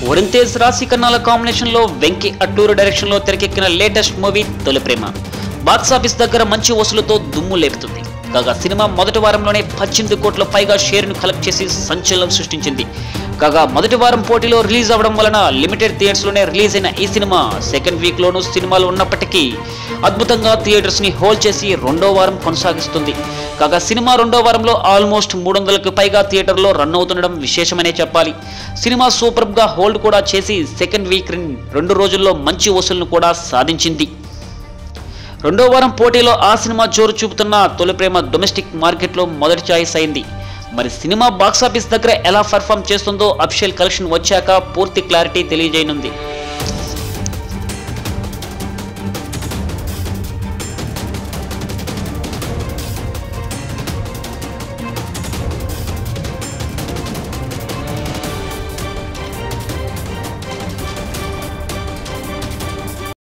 వరుణ్ తేజ్ రాశి కన్నాల కాంబినేషన్ లో వెంకీ అట్టూరు డైరెక్షన్ లో తెరకెక్కిన లేటెస్ట్ మూవీ తొలి ప్రేమ బాక్స్ ఆఫీస్ దగ్గర మంచి వసూలుతో దుమ్ము లేపుతుంది కాగా సినిమా మొదటి వారంలోనే పద్దెనిమిది కోట్ల పైగా షేర్ను కలెక్ట్ చేసి సంచలనం సృష్టించింది కాగా మొదటి వారం పోటీలో రిలీజ్ అవ్వడం వలన లిమిటెడ్ థియేటర్స్ లోనే రిలీజ్ అయిన ఈ సినిమా సెకండ్ వీక్ లోనూ సినిమాలు ఉన్నప్పటికీ అద్భుతంగా థియేటర్స్ ని హోల్డ్ చేసి రెండో వారం కొనసాగిస్తుంది కాగా సినిమా రెండో వారంలో ఆల్మోస్ట్ మూడు వందలకు పైగా థియేటర్లో రన్ అవుతుండడం విశేషమనే చెప్పాలి సినిమా సూపర్ గా హోల్డ్ కూడా చేసి సెకండ్ వీక్ రెండు రోజుల్లో మంచి వసూళ్లను కూడా సాధించింది రెండో వారం పోటీలో ఆ సినిమా జోరు చూపుతున్న తొలి ప్రేమ డొమెస్టిక్ మార్కెట్లో మొదటి చాయిస్ అయింది మరి సినిమా బాక్సాఫీస్ దగ్గర ఎలా పర్ఫామ్ చేస్తుందో అఫిషియల్ కలెక్షన్ వచ్చాక పూర్తి క్లారిటీ తెలియజేయనుంది